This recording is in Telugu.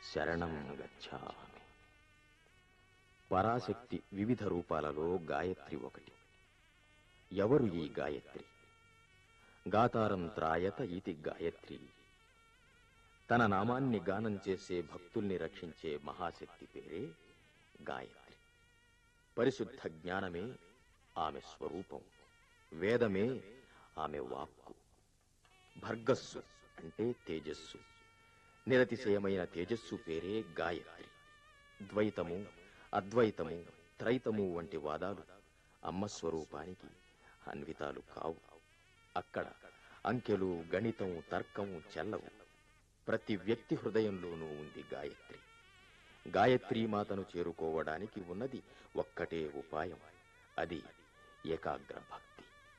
శరణం గచ్చామి పరాశక్తి వివిధ రూపాలలో గాయత్రి ఒకటి ఎవరు ఈ గాయత్రి గాతారం త్రాయత ఇతి గాయత్రి తన నామాన్ని గానం చేసే భక్తుల్ని రక్షించే మహాశక్తి పేరే గాయత్రి పరిశుద్ధ జ్ఞానమే ఆమె స్వరూపం వేదమే ఆమె వాక్కు భర్గస్సు అంటే తేజస్సు నిరతిశయమైన తేజస్సు పేరే గాయత్రి ద్వైతము అద్వైతము త్రైతము వంటి వాదాలు అమ్మ స్వరూపానికి అన్వితాలు కావు అక్కడ అంకెలు గణితం తర్కం చెల్లవు ప్రతి వ్యక్తి హృదయంలోనూ ఉంది గాయత్రి గాయత్రీ మాతను చేరుకోవడానికి ఉన్నది ఒక్కటే ఉపాయం అది ఏకాగ్ర భక్తి